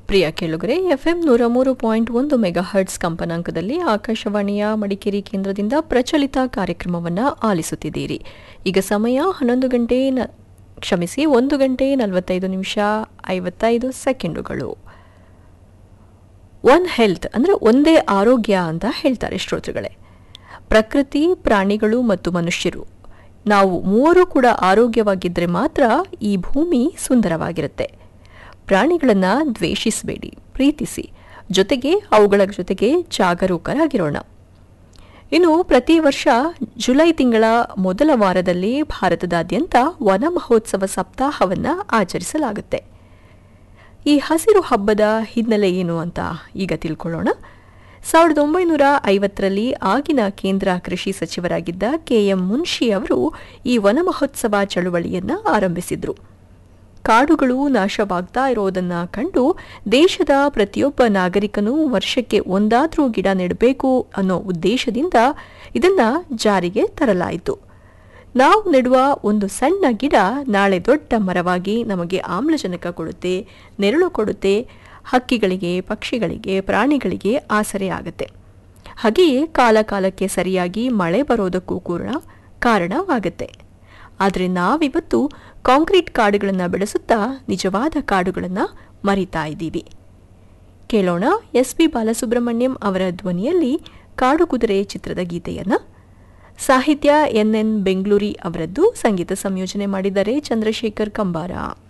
ಪ್ರಿಯ ಕೇಳುಗರೆ ಎಫ್ಎಂ ನೂರ ಮೂರು ಪಾಯಿಂಟ್ ಒಂದು ಮೆಗಾ ಹರ್ಟ್ಸ್ ಕಂಪನಾಂಕದಲ್ಲಿ ಆಕಾಶವಾಣಿಯ ಮಡಿಕೇರಿ ಕೇಂದ್ರದಿಂದ ಪ್ರಚಲಿತ ಕಾರ್ಯಕ್ರಮವನ್ನು ಆಲಿಸುತ್ತಿದ್ದೀರಿ ಈಗ ಸಮಯ ಹನ್ನೊಂದು ಗಂಟೆ ನ ಕ್ಷಮಿಸಿ ಒಂದು ಗಂಟೆ ನಲವತ್ತೈದು ನಿಮಿಷ ಐವತ್ತೈದು ಸೆಕೆಂಡುಗಳು ಒನ್ ಹೆಲ್ತ್ ಅಂದರೆ ಒಂದೇ ಆರೋಗ್ಯ ಅಂತ ಹೇಳ್ತಾರೆ ಶ್ರೋತೃಗಳೇ ಪ್ರಕೃತಿ ಪ್ರಾಣಿಗಳು ಮತ್ತು ಮನುಷ್ಯರು ನಾವು ಮೂವರು ಕೂಡ ಆರೋಗ್ಯವಾಗಿದ್ದರೆ ಮಾತ್ರ ಈ ಭೂಮಿ ಸುಂದರವಾಗಿರುತ್ತೆ ಪ್ರಾಣಿಗಳನ್ನು ದ್ವೇಷಿಸಬೇಡಿ ಪ್ರೀತಿಸಿ ಜೊತೆಗೆ ಅವುಗಳ ಜೊತೆಗೆ ಜಾಗರೂಕರಾಗಿರೋಣ ಇನ್ನು ಪ್ರತಿ ವರ್ಷ ಜುಲೈ ತಿಂಗಳ ಮೊದಲ ವಾರದಲ್ಲಿ ಭಾರತದಾದ್ಯಂತ ವನ ಮಹೋತ್ಸವ ಸಪ್ತಾಹವನ್ನು ಆಚರಿಸಲಾಗುತ್ತೆ ಈ ಹಸಿರು ಹಬ್ಬದ ಹಿನ್ನೆಲೆ ಏನು ಅಂತ ಈಗ ತಿಳ್ಕೊಳ್ಳೋಣ ಸಾವಿರದ ಒಂಬೈನೂರ ಐವತ್ತರಲ್ಲಿ ಆಗಿನ ಕೇಂದ್ರ ಕೃಷಿ ಸಚಿವರಾಗಿದ್ದ ಕೆ ಎಂ ಮುನ್ಷಿ ಅವರು ಈ ವನ ಮಹೋತ್ಸವ ಚಳುವಳಿಯನ್ನ ಆರಂಭಿಸಿದ್ರು ಕಾಡುಗಳು ನಾಶವಾಗ್ತಾ ಇರೋದನ್ನ ಕಂಡು ದೇಶದ ಪ್ರತಿಯೊಬ್ಬ ನಾಗರಿಕನೂ ವರ್ಷಕ್ಕೆ ಒಂದಾದ್ರೂ ಗಿಡ ನೆಡಬೇಕು ಅನ್ನೋ ಉದ್ದೇಶದಿಂದ ಇದನ್ನ ಜಾರಿಗೆ ತರಲಾಯಿತು ನಾವು ನೆಡುವ ಒಂದು ಸಣ್ಣ ಗಿಡ ನಾಳೆ ದೊಡ್ಡ ಮರವಾಗಿ ನಮಗೆ ಆಮ್ಲಜನಕ ಕೊಡುತ್ತೆ ನೆರಳು ಕೊಡುತ್ತೆ ಹಕ್ಕಿಗಳಿಗೆ ಪಕ್ಷಿಗಳಿಗೆ ಪ್ರಾಣಿಗಳಿಗೆ ಆಸರೆ ಆಗುತ್ತೆ ಹಾಗೆಯೇ ಕಾಲ ಕಾಲಕ್ಕೆ ಸರಿಯಾಗಿ ಮಳೆ ಬರೋದಕ್ಕೂ ಕೂಡ ಕಾರಣವಾಗುತ್ತೆ ಆದರೆ ನಾವಿವತ್ತು ಕಾಂಕ್ರೀಟ್ ಕಾಡುಗಳನ್ನು ಬೆಳೆಸುತ್ತಾ ನಿಜವಾದ ಕಾಡುಗಳನ್ನು ಮರಿತಾ ಇದ್ದೀವಿ ಕೇಳೋಣ ಎಸ್ ಪಿ ಬಾಲಸುಬ್ರಹ್ಮಣ್ಯಂ ಅವರ ಧ್ವನಿಯಲ್ಲಿ ಕಾಡು ಕುದುರೆ ಚಿತ್ರದ ಗೀತೆಯನ್ನು ಸಾಹಿತ್ಯ ಎನ್ ಎನ್ ಬೆಂಗಳೂರಿ ಅವರದ್ದು ಸಂಗೀತ ಸಂಯೋಜನೆ ಮಾಡಿದ್ದಾರೆ ಚಂದ್ರಶೇಖರ್ ಕಂಬಾರ